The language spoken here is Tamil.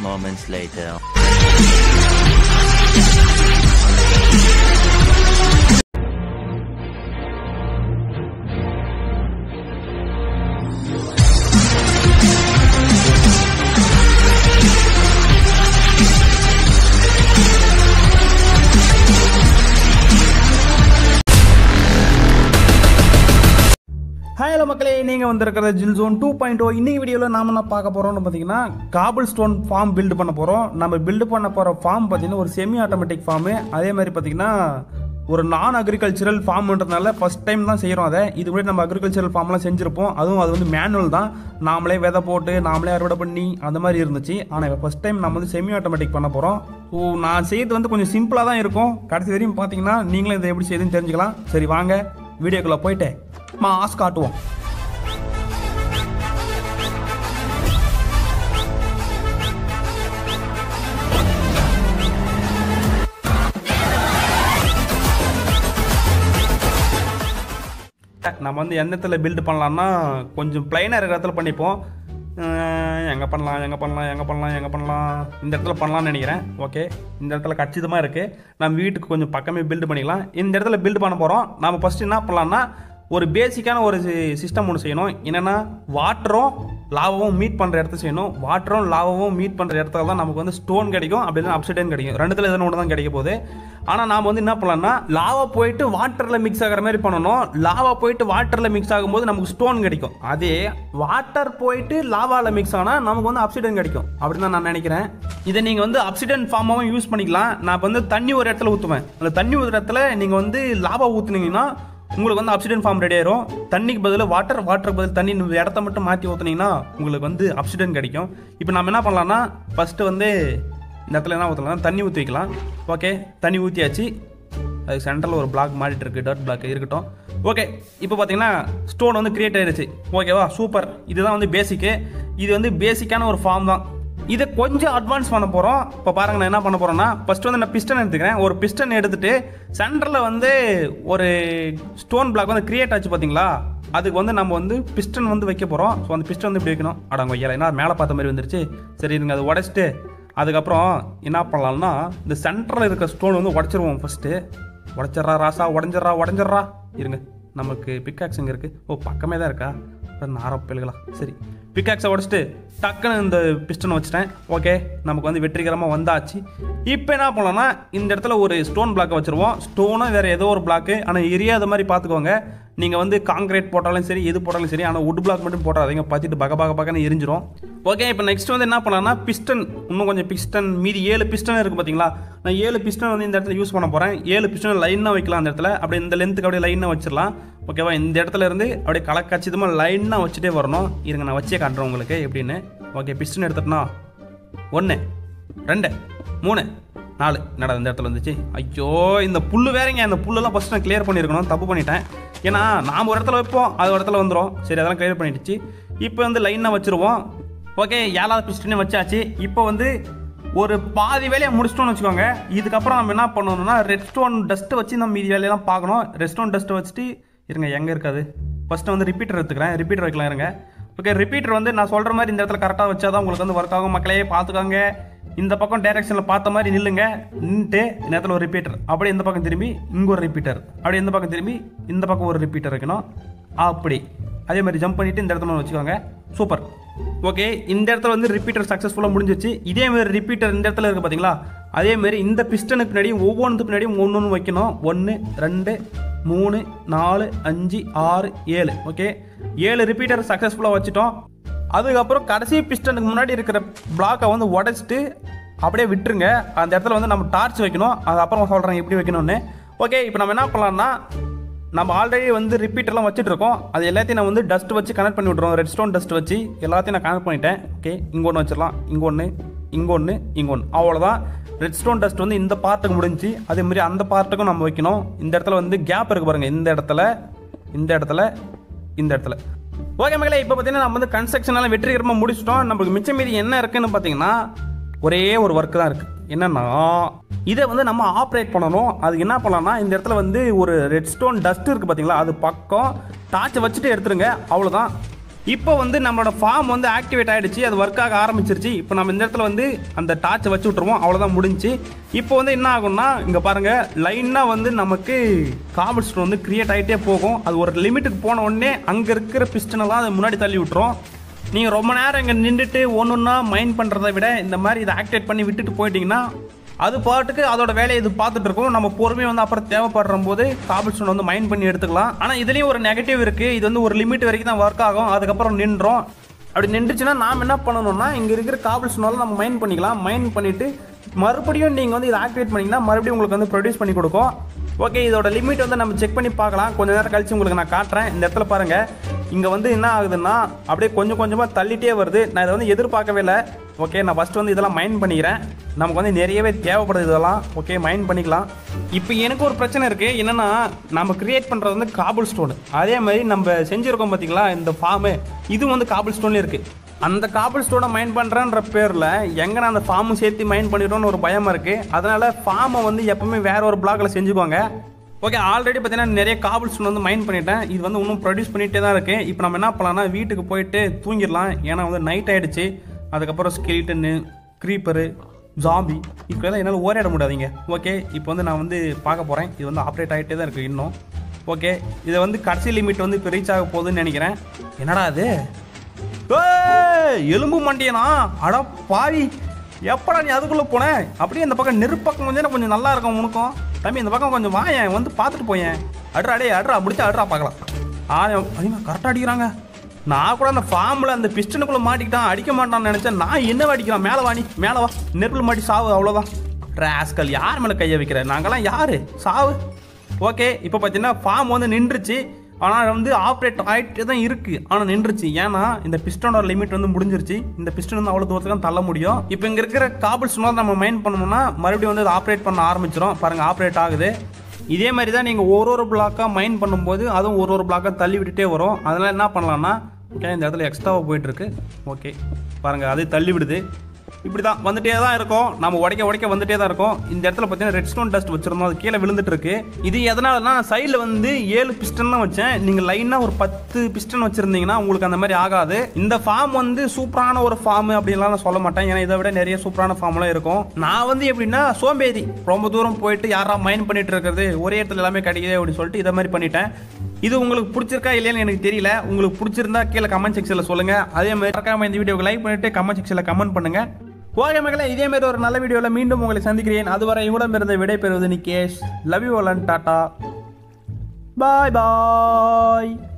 moments later. ஹாய் ஹலோ மக்களே நீங்கள் வந்திருக்கிற ஜில் ஜோன் டூ பாயிண்ட் ஓ இன்னைக்கு வீடியோவில் நாம என்ன பார்க்க போகிறோம்னு பார்த்தீங்கன்னா காபிள் ஸ்டோன் ஃபார்ம் பில்டு பண்ண போகிறோம் நம்ம பில்டு பண்ண போகிற ஃபார்ம் பார்த்தீங்கன்னா ஒரு செமி ஆட்டோமேட்டிக் ஃபார்மு அதே மாதிரி பார்த்தீங்கன்னா ஒரு நான் அக்ரிகல்ச்சரல் ஃபார்ம்ன்றதுனால ஃபஸ்ட் டைம் தான் செய்கிறோம் அதை இது கூட நம்ம அக்ரிகல்ச்சரல் ஃபார்ம்லாம் செஞ்சுருப்போம் அதுவும் அது வந்து மேனுவல் தான் நாமளே விதை போட்டு நாமளே அறுவடை பண்ணி அந்த மாதிரி இருந்துச்சு ஆனால் இப்போ ஃபஸ்ட் டைம் நம்ம வந்து செமி ஆட்டோமேட்டிக் பண்ண போகிறோம் ஸோ நான் செய்யறது வந்து கொஞ்சம் சிம்பிளாக தான் இருக்கும் கடைசி வரையும் பார்த்தீங்கன்னா நீங்களும் இதை எப்படி செய்யுதுன்னு தெரிஞ்சுக்கலாம் சரி வாங்க வீடியோக்குள்ளே போயிட்டு மாஸ் காட்டுவோம் நம்ம வந்து எந்த இடத்துல பில்டு பண்ணலாம்னா கொஞ்சம் பிளைனாக இருக்கிற இடத்துல பண்ணிப்போம் எங்கே பண்ணலாம் எங்கே பண்ணலாம் எங்கே பண்ணலாம் எங்கே பண்ணலாம் இந்த இடத்துல பண்ணலாம்னு நினைக்கிறேன் ஓகே இந்த இடத்துல கச்சிதமாக இருக்குது நம்ம வீட்டுக்கு கொஞ்சம் பக்கமே பில்டு பண்ணிக்கலாம் இந்த இடத்துல பில்டு பண்ண போகிறோம் நம்ம ஃபஸ்ட்டு என்ன பண்ணலாம்னா ஒரு பேசிக்கான ஒரு சிஸ்டம் ஒன்று செய்யணும் என்னென்னா வாட்டரும் லாவாவும் மீட் பண்ணுற இடத்த செய்யணும் வாட்டரும் லாவாவும் மீட் பண்ணுற இடத்துல தான் நமக்கு வந்து ஸ்டோன் கிடைக்கும் அப்படி இல்லைன்னா அப்சைடன் கிடைக்கும் ரெண்டுத்துல எதனா ஒன்று தான் கிடைக்க போகுது ஆனால் நாம் வந்து என்ன பண்ணலாம்னா லாவா போயிட்டு வாட்டரில் மிக்ஸ் ஆகிற மாதிரி பண்ணணும் லாவா போயிட்டு வாட்டரில் மிக்ஸ் ஆகும்போது நமக்கு ஸ்டோன் கிடைக்கும் அதே வாட்டர் போயிட்டு லாவாவில் மிக்ஸ் ஆனால் நமக்கு வந்து அப்சிடன் கிடைக்கும் அப்படின்னு தான் நான் நினைக்கிறேன் இதை நீங்கள் வந்து அப்சிடன் ஃபார்மாகவும் யூஸ் பண்ணிக்கலாம் நான் இப்போ வந்து தண்ணி ஒரு இடத்துல ஊற்றுவேன் அந்த தண்ணி ஊற்றுற இடத்துல நீங்கள் வந்து லாவா ஊற்றுனீங்கன்னா உங்களுக்கு வந்து அப்சிடன் ஃபார்ம் ரெடி ஆயிரும் தண்ணிக்கு பதில் வாட்டர் வாட்டருக்கு பதில் தண்ணி இந்த இடத்த மட்டும் மாற்றி ஊற்றுனீங்கன்னா உங்களுக்கு வந்து அப்சிடன் கிடைக்கும் இப்போ நம்ம என்ன பண்ணலாம்னா ஃபஸ்ட்டு வந்து இந்த இடத்துல என்ன ஊற்றலாம் தண்ணி ஊற்றி வைக்கலாம் ஓகே தண்ணி ஊற்றியாச்சு அதுக்கு சென்டரில் ஒரு பிளாக் மாறிட்டு இருக்கு டர்ட் பிளாக் இருக்கட்டும் ஓகே இப்போ பார்த்தீங்கன்னா ஸ்டோன் வந்து கிரியேட் ஆயிருச்சு ஓகேவா சூப்பர் இதுதான் வந்து பேசிக்கு இது வந்து பேசிக்கான ஒரு ஃபார்ம் தான் இதை கொஞ்சம் அட்வான்ஸ் பண்ண போகிறோம் இப்போ பாருங்க நான் என்ன பண்ண போகிறேன்னா ஃபர்ஸ்ட் வந்து நான் பிஸ்டன் எடுத்துக்கிறேன் ஒரு பிஸ்டன் எடுத்துட்டு சென்டரில் வந்து ஒரு ஸ்டோன் பிளாக் வந்து கிரியேட் ஆச்சு பார்த்தீங்களா அதுக்கு வந்து நம்ம வந்து பிஸ்டன் வந்து வைக்க போகிறோம் ஸோ அந்த பிஸ்டன் வந்து இப்படி வைக்கணும் அடங்க ஐயா ஏன்னா மேலே பார்த்த மாதிரி வந்துருச்சு சரி இருங்க அதை உடச்சிட்டு அதுக்கப்புறம் என்ன பண்ணலாம்னா இந்த சென்டரில் இருக்க ஸ்டோன் வந்து உடச்சிருவோம் ஃபஸ்ட்டு உடச்சிட்றா ராசா உடஞ்சிட்றா உடஞ்சிட்றா இருங்க நமக்கு பிக்காக்ஸ் எங்கே இருக்குது ஓ பக்கமே தான் இருக்கா நாரப்பில்களா சரி பிக்காக்ஸை உடச்சிட்டு டக்குன்னு இந்த பிஸ்டன் வச்சுட்டேன் ஓகே நமக்கு வந்து வெற்றிகரமாக வந்தாச்சு இப்போ என்ன பண்ணலாம்னா இந்த இடத்துல ஒரு ஸ்டோன் பிளாக்கை வச்சுருவோம் ஸ்டோனும் வேறு ஏதோ ஒரு பிளாக்கு ஆனால் எரியாத மாதிரி பார்த்துக்கோங்க நீங்கள் வந்து காங்கிரீட் போட்டாலும் சரி எது போட்டாலும் சரி ஆனால் உட் பிளாக் மட்டும் போட்டாதீங்க பார்த்துட்டு பக பக பக்கன்னு எரிஞ்சிரும் ஓகே இப்போ நெக்ஸ்ட் வந்து என்ன பண்ணலாம்னா பிஸ்டன் இன்னும் கொஞ்சம் பிஸ்டன் மீதி ஏழு பிஸ்டன் இருக்குது பார்த்தீங்களா நான் ஏழு பிஸ்டன் வந்து இந்த இடத்துல யூஸ் பண்ண போகிறேன் ஏழு பிஸ்டன் லைனாக வைக்கலாம் அந்த இடத்துல அப்படியே இந்த லென்த்துக்கு அப்படியே லைனாக வச்சிடலாம் ஓகேவா இந்த இடத்துல இருந்து அப்படியே கலக்கச்சிதமாக லைனாக வச்சுட்டே வரணும் இருங்க நான் வச்சே காட்டுறேன் உங்களுக்கு எப்படின்னு ஓகே பிஸ்டன் எடுத்துட்டனா ஒன்று ரெண்டு மூணு நாலு என்னடா இந்த இடத்துல வந்துச்சு ஐயோ இந்த புல்லு வேறங்க இந்த புல்லெல்லாம் ஃபஸ்ட் நான் கிளியர் பண்ணியிருக்கணும் தப்பு பண்ணிட்டேன் ஏன்னா நாம் ஒரு இடத்துல வைப்போம் அது ஒரு இடத்துல வந்துடும் சரி அதெல்லாம் கிளியர் பண்ணிடுச்சு இப்போ வந்து லைனாக வச்சுருவோம் ஓகே ஏழாவது பிஸ்டனே வச்சாச்சு இப்போ வந்து ஒரு பாதி வேலையை முடிச்சிட்டோம்னு வச்சுக்கோங்க இதுக்கப்புறம் நம்ம என்ன பண்ணணும்னா ரெட் ஸ்டோன் டஸ்ட்டை வச்சு நம்ம மீதி வேலையெல்லாம் பார்க்கணும் ரெட் ஸ்டோன் டஸ்ட்டை வச்சுட்டு இருங்க எங்கே இருக்காது ஃபஸ்ட்டு வந்து ரிப்பீட்டர் எடுத்துக்கிறேன் ரிப்பீட்டர் வைக்கலாம் இருங்க ஓகே ரிப்பீட்டர் வந்து நான் சொல்கிற மாதிரி இந்த இடத்துல கரெக்டாக வச்சா தான் உங்களுக்கு வந்து ஒர்க் ஆகும் மக்களே பார்த்துக்கோங்க இந்த பக்கம் டைரக்ஷனில் பார்த்த மாதிரி நில்லுங்க நின்றுட்டு இந்த இடத்துல ஒரு ரிப்பீட்டர் அப்படியே இந்த பக்கம் திரும்பி இங்கே ஒரு ரிப்பீட்டர் அப்படியே இந்த பக்கம் திரும்பி இந்த பக்கம் ஒரு ரிப்பீட்டர் வைக்கணும் அப்படி அதே மாதிரி ஜம்ப் பண்ணிவிட்டு இந்த இடத்துல வச்சுக்கோங்க சூப்பர் ஓகே இந்த இடத்துல வந்து ரிப்பீட்டர் சக்ஸஸ்ஃபுல்லாக முடிஞ்சிச்சு இதே மாதிரி ரிப்பீட்டர் இந்த இடத்துல இருக்குது பார்த்தீங்களா அதே மாதிரி இந்த பிஸ்டனுக்கு பின்னாடியும் ஒவ்வொன்றுக்கு பின்னாடியும் ஒன்று ஒன்று வைக்கணும் ஒன்று ரெண்டு மூணு நாலு அஞ்சு ஆறு ஏழு ஓகே ஏழு ரிப்பீட்டர் சக்ஸஸ்ஃபுல்லாக வச்சுட்டோம் அதுக்கப்புறம் கடைசி பிஸ்டனுக்கு முன்னாடி இருக்கிற பிளாக்கை வந்து உடச்சிட்டு அப்படியே விட்டுருங்க அந்த இடத்துல வந்து நம்ம டார்ச் வைக்கணும் அது அப்புறம் சொல்கிறேன் எப்படி வைக்கணும்னு ஓகே இப்போ நம்ம என்ன பண்ணலாம்னா நம்ம ஆல்ரெடி வந்து ரிப்பீட்டர்லாம் வச்சுட்டு இருக்கோம் அது எல்லாத்தையும் நான் வந்து டஸ்ட் வச்சு கனெக்ட் பண்ணி விட்றோம் ரெட் ஸ்டோன் டஸ்ட் வச்சு எல்லாத்தையும் நான் கனெக்ட் பண்ணிட்டேன் ஓகே இங்கே ஒன்று வச்சிடலாம் இங்கே ஒன்று இங்கே ஒன்று இங்கே ஒன்று அவ்வளோதான் ரெட் ஸ்டோன் டஸ்ட் வந்து இந்த பார்ட்டுக்கு முடிஞ்சு அதே மாதிரி அந்த பார்ட்டுக்கும் நம்ம வைக்கணும் இந்த இடத்துல வந்து கேப் இருக்கு பாருங்க இந்த இடத்துல இந்த இடத்துல இந்த இடத்துல ஓகே மகளே இப்போ பார்த்தீங்கன்னா நம்ம வந்து கன்ஸ்ட்ரக்ஷனால வெற்றிகரமாக முடிச்சிட்டோம் நமக்கு மிச்சம் மீதி என்ன இருக்குன்னு பார்த்தீங்கன்னா ஒரே ஒரு ஒர்க் தான் இருக்குது என்னன்னா இதை வந்து நம்ம ஆப்ரேட் பண்ணணும் அதுக்கு என்ன பண்ணலாம்னா இந்த இடத்துல வந்து ஒரு ரெட் ஸ்டோன் டஸ்ட் இருக்குது பார்த்தீங்களா அது பக்கம் டார்ச்சை வச்சுட்டு எடுத்துருங்க அவ்வளோதான் இப்போ வந்து நம்மளோட ஃபார்ம் வந்து ஆக்டிவேட் ஆயிடுச்சு அது ஒர்க் ஆக ஆரம்பிச்சிருச்சு இப்போ நம்ம இந்த இடத்துல வந்து அந்த டார்ச்சை வச்சு விட்ருவோம் அவ்வளோதான் முடிஞ்சு இப்போ வந்து என்ன ஆகும்னா இங்கே பாருங்க லைனாக வந்து நமக்கு காபிள் ஸ்டோன் வந்து கிரியேட் ஆகிட்டே போகும் அது ஒரு லிமிட்டுக்கு போன உடனே அங்கே இருக்கிற பிஸ்டனெல்லாம் அதை முன்னாடி தள்ளி விட்டுரும் நீங்கள் ரொம்ப நேரம் இங்கே நின்றுட்டு ஒன்று ஒன்றா மைண்ட் பண்ணுறதை விட இந்த மாதிரி இதை ஆக்டிவேட் பண்ணி விட்டுட்டு போயிட்டீங்கன்னா அது பாட்டுக்கு அதோட வேலையை இது பார்த்துட்டு இருக்கும் நம்ம பொறுமையை வந்து அப்புறம் தேவைப்படுற போது காபிள் ஸ்டோன் வந்து மைண்ட் பண்ணி எடுத்துக்கலாம் ஆனால் இதுலேயும் ஒரு நெகட்டிவ் இருக்குது இது வந்து ஒரு லிமிட் வரைக்கும் தான் ஒர்க் ஆகும் அதுக்கப்புறம் நின்றோம் அப்படி நின்றுச்சுன்னா நாம் என்ன பண்ணணும்னா இங்கே இருக்கிற காபிள் ஸ்டோனில் நம்ம மைண்ட் பண்ணிக்கலாம் மைண்ட் பண்ணிவிட்டு மறுபடியும் நீங்கள் வந்து இதை ஆக்டிவேட் பண்ணிங்கன்னா மறுபடியும் உங்களுக்கு வந்து ப்ரொடியூஸ் பண்ணி கொடுக்கும் ஓகே இதோட லிமிட் வந்து நம்ம செக் பண்ணி பார்க்கலாம் கொஞ்ச நேரம் கழிச்சு உங்களுக்கு நான் காட்டுறேன் இந்த இடத்துல பாருங்கள் இங்கே வந்து என்ன ஆகுதுன்னா அப்படியே கொஞ்சம் கொஞ்சமாக தள்ளிட்டே வருது நான் இதை வந்து எதிர்பார்க்கவே இல்லை ஓகே நான் ஃபஸ்ட்டு வந்து இதெல்லாம் மைண்ட் பண்ணிக்கிறேன் நமக்கு வந்து நிறையவே தேவைப்படுது இதெல்லாம் ஓகே மைண்ட் பண்ணிக்கலாம் இப்போ எனக்கு ஒரு பிரச்சனை இருக்குது என்னென்னா நம்ம கிரியேட் பண்ணுறது வந்து காபிள் ஸ்டோனு அதே மாதிரி நம்ம செஞ்சுருக்கோம் பார்த்தீங்களா இந்த ஃபார்மு இது வந்து காபிள் ஸ்டோன்லேயே இருக்குது அந்த காபிள் ஸ்டோனை மைண்ட் பண்ணுறேன்ற பேரில் எங்கே நான் அந்த ஃபார்மும் சேர்த்து மைண்ட் பண்ணிடுறோன்னு ஒரு பயமாக இருக்குது அதனால் ஃபார்மை வந்து எப்பவுமே வேற ஒரு பிளாக்ல செஞ்சுக்கோங்க ஓகே ஆல்ரெடி பார்த்தீங்கன்னா நிறைய காபிள் ஸ்டோன் வந்து மைண்ட் பண்ணிட்டேன் இது வந்து இன்னும் ப்ரொடியூஸ் பண்ணிகிட்டே தான் இருக்குது இப்போ நம்ம என்ன பண்ணலாம்னா வீட்டுக்கு போயிட்டு தூங்கிடலாம் ஏன்னா வந்து நைட் ஆயிடுச்சு அதுக்கப்புறம் ஸ்கெலிட்டனு க்ரீப்பரு ஜாம்பி இப்போலாம் என்னால் ஓரிட முடியாதீங்க ஓகே இப்போ வந்து நான் வந்து பார்க்க போகிறேன் இது வந்து ஆப்ரேட் ஆகிட்டே தான் இருக்குது இன்னும் ஓகே இதை வந்து கடைசி லிமிட் வந்து இப்போ ரீச் ஆக போகுதுன்னு நினைக்கிறேன் என்னடா அது ஏய், எலும்பு மண்டியனா அட பாவி எப்படா நீ அதுக்குள்ளே போன அப்படியே இந்த பக்கம் நெருப்பக்கம் கொஞ்சம் கொஞ்சம் நல்லா இருக்கும் உனக்கும் தம்பி இந்த பக்கம் கொஞ்சம் வாயேன் வந்து பார்த்துட்டு போயேன் அட்ரா அடே அட்ரா முடிச்சா அட்ரா பார்க்கலாம் ஆ அதிகமாக கரெக்டாக அடிக்கிறாங்க நான் கூட அந்த ஃபார்மில் அந்த பிஸ்டனுக்குள்ளே மாட்டிக்கிட்டான் அடிக்க மாட்டான்னு நினச்சேன் நான் என்ன அடிக்கிறான் மேலே வாணி மேலே வா நெருப்பில் மாட்டி சாவு அவ்வளோதான் ராஸ்கல் யார் மேலே கையை வைக்கிற நாங்கெல்லாம் யார் சாவு ஓகே இப்போ பார்த்தீங்கன்னா ஃபார்ம் வந்து நின்றுச்சு ஆனால் வந்து ஆப்ரேட் ஆகிட்டே தான் இருக்குது ஆனால் நின்றுச்சு ஏன்னா இந்த பிஸ்டனோட லிமிட் வந்து முடிஞ்சிருச்சு இந்த பிஸ்டன் வந்து அவ்வளோ தூரத்துக்கு தான் தள்ள முடியும் இப்போ இங்கே இருக்கிற காபிள் ஸ்டோனை நம்ம மைண்ட் பண்ணோம்னா மறுபடியும் வந்து ஆப்ரேட் பண்ண ஆரம்பிச்சிடும் பாருங்கள் ஆப்ரேட் ஆகுது இதே மாதிரி தான் நீங்கள் ஒரு ஒரு பிளாக்காக மைண்ட் பண்ணும்போது அதுவும் ஒரு ஒரு பிளாக்காக தள்ளி விட்டுட்டே வரும் அதனால் என்ன பண்ணலாம்னா ஓகே இந்த இடத்துல எக்ஸ்ட்ராவாக போயிட்டுருக்கு ஓகே பாருங்கள் அது தள்ளி விடுது இப்படி தான் வந்துட்டே தான் இருக்கும் நம்ம உடைக்க உடைக்க வந்துட்டே தான் இருக்கும் இந்த இடத்துல பார்த்தீங்கன்னா ரெட் ஸ்டோன் டஸ்ட் வச்சிருந்தோம் அது கீழே விழுந்துட்டு இருக்கு இது எதனாலனா சைடில் வந்து ஏழு பிஸ்டன் தான் வச்சேன் நீங்கள் லைனாக ஒரு பத்து பிஸ்டன் வச்சிருந்தீங்கன்னா உங்களுக்கு அந்த மாதிரி ஆகாது இந்த ஃபார்ம் வந்து சூப்பரான ஒரு ஃபார்ம் அப்படின்லாம் நான் சொல்ல மாட்டேன் ஏன்னா இதை விட நிறைய சூப்பரான ஃபார்ம்லாம் இருக்கும் நான் வந்து எப்படின்னா சோம்பேறி ரொம்ப தூரம் போயிட்டு யாரா மைண்ட் பண்ணிட்டு இருக்கிறது ஒரே இடத்துல எல்லாமே கிடைக்குது அப்படின்னு சொல்லிட்டு இதை மாதிரி பண்ணிட்டேன் இது உங்களுக்கு பிடிச்சிருக்கா இல்லையான்னு எனக்கு தெரியல உங்களுக்கு பிடிச்சிருந்தா கீழே கமெண்ட் செக்ஷனில் சொல்லுங்க அதே மாதிரி மறக்காம இந்த வீடியோக்கு லைக் பண்ணிட்டு கமெண்ட் செக்ஷனில் கமெண்ட் பண்ணுங்க ஓகே மகளே இதே மாதிரி ஒரு நல்ல வீடியோவில் மீண்டும் உங்களை சந்திக்கிறேன் அதுவரை இவ்விடம் இருந்த விடை பெறுவது Nikesh love you tata bye bye